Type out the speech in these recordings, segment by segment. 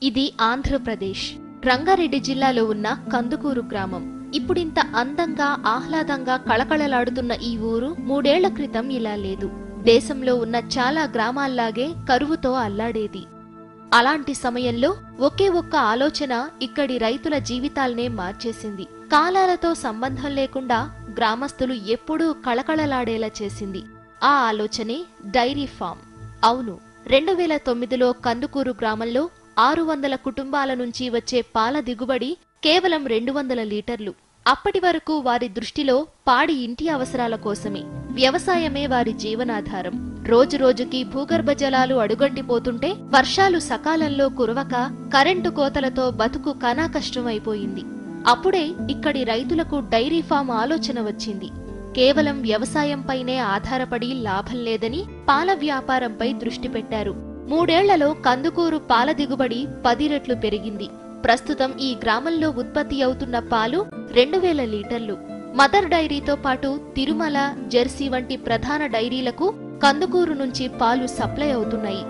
ఇది ఆంధ్రప్రదేశ్ రంగారెడ్డి జిల్లాలో ఉన్న కందుకూరు గ్రామం ఇప్పుడింత అందంగా ఆహ్లాదంగా కళకళలాడుతున్న ఈ ఊరు మూడేళ్ల క్రితం ఇలా లేదు దేశంలో ఉన్న చాలా గ్రామాల్లాగే కరువుతో అల్లాడేది అలాంటి సమయంలో ఒకే ఒక్క ఆలోచన ఇక్కడి రైతుల జీవితాల్నే మార్చేసింది కాలాలతో సంబంధం లేకుండా గ్రామస్తులు ఎప్పుడూ కళకళలాడేలా చేసింది ఆ ఆలోచనే డైరీ ఫామ్ అవును రెండు వేల తొమ్మిదిలో కందుకూరు గ్రామంలో ఆరు వందల కుటుంబాల నుంచి వచ్చే పాల దిగుబడి కేవలం రెండు వందల లీటర్లు అప్పటి వరకు వారి దృష్టిలో పాడి ఇంటి అవసరాల కోసమే వ్యవసాయమే వారి జీవనాధారం రోజు రోజుకి భూగర్భ జలాలు అడుగంటిపోతుంటే వర్షాలు సకాలంలో కురవక కరెంటు కోతలతో బతుకు కనాకష్టమైపోయింది అప్పుడే ఇక్కడి రైతులకు డైరీ ఫామ్ ఆలోచన వచ్చింది కేవలం వ్యవసాయంపైనే ఆధారపడి లాభం లేదని పాల వ్యాపారంపై దృష్టి పెట్టారు మూడేళ్లలో కందుకూరు పాల దిగుబడి పది రెట్లు పెరిగింది ప్రస్తుతం ఈ గ్రామంలో ఉత్పత్తి అవుతున్న పాలు రెండు వేల లీటర్లు మదర్ డైరీతో పాటు తిరుమల జెర్సీ వంటి ప్రధాన డైరీలకు కందుకూరు నుంచి పాలు సప్లై అవుతున్నాయి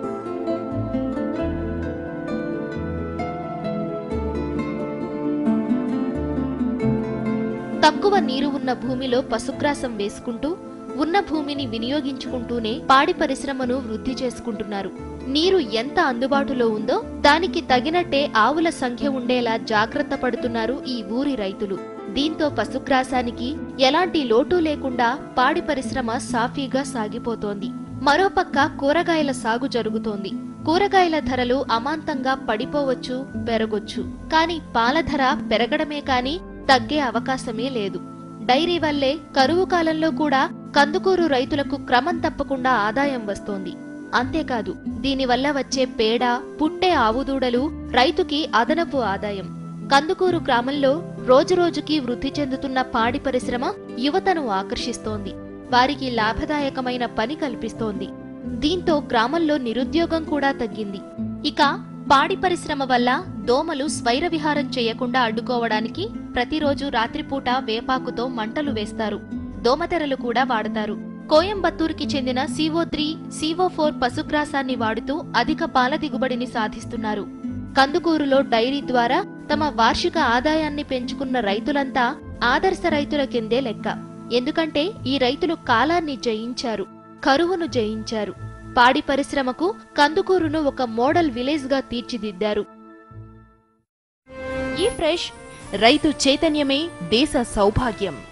తక్కువ నీరు ఉన్న భూమిలో పశుగ్రాసం వేసుకుంటూ ఉన్న భూమిని వినియోగించుకుంటూనే పాడి పరిశ్రమను వృద్ధి చేసుకుంటున్నారు నీరు ఎంత అందుబాటులో ఉందో దానికి తగినట్టే ఆవుల సంఖ్య ఉండేలా జాగ్రత్త పడుతున్నారు ఈ ఊరి రైతులు దీంతో పశుగ్రాసానికి ఎలాంటి లోటు లేకుండా పాడి పరిశ్రమ సాఫీగా సాగిపోతోంది మరోపక్క కూరగాయల సాగు జరుగుతోంది కూరగాయల ధరలు అమాంతంగా పడిపోవచ్చు పెరగొచ్చు కానీ పాల ధర పెరగడమే కాని తగ్గే అవకాశమే లేదు డైరీ వల్లే కరువు కాలంలో కూడా కందుకూరు రైతులకు క్రమం తప్పకుండా ఆదాయం వస్తోంది అంతేకాదు దీనివల్ల వచ్చే పేడ పుట్టే ఆవుదూడలు రైతుకి అదనపు ఆదాయం కందుకూరు గ్రామంలో రోజురోజుకి వృద్ధి చెందుతున్న పాడి పరిశ్రమ యువతను ఆకర్షిస్తోంది వారికి లాభదాయకమైన పని కల్పిస్తోంది దీంతో గ్రామంలో నిరుద్యోగం కూడా తగ్గింది ఇక పాడి పరిశ్రమ వల్ల దోమలు స్వైర విహారం చేయకుండా అడ్డుకోవడానికి ప్రతిరోజు రాత్రిపూట వేపాకుతో మంటలు వేస్తారు దోమతెరలు కూడా వాడతారు కోయంబత్తూరుకి చెందిన సివో త్రీ సివో ఫోర్ పశుగ్రాసాన్ని వాడుతూ అధిక పాల దిగుబడిని సాధిస్తున్నారు కందుకూరులో డైరీ ద్వారా తమ వార్షిక ఆదాయాన్ని పెంచుకున్న రైతులంతా ఆదర్శ రైతుల కిందే లెక్క ఎందుకంటే ఈ రైతులు కాలాన్ని జయించారు కరువును జయించారు పాడి పరిశ్రమకు కందుకూరును ఒక మోడల్ విలేజ్ గా తీర్చిదిద్దారు ఈ ఫ్రెష్ రైతు చైతన్యమే దేశ సౌభాగ్యం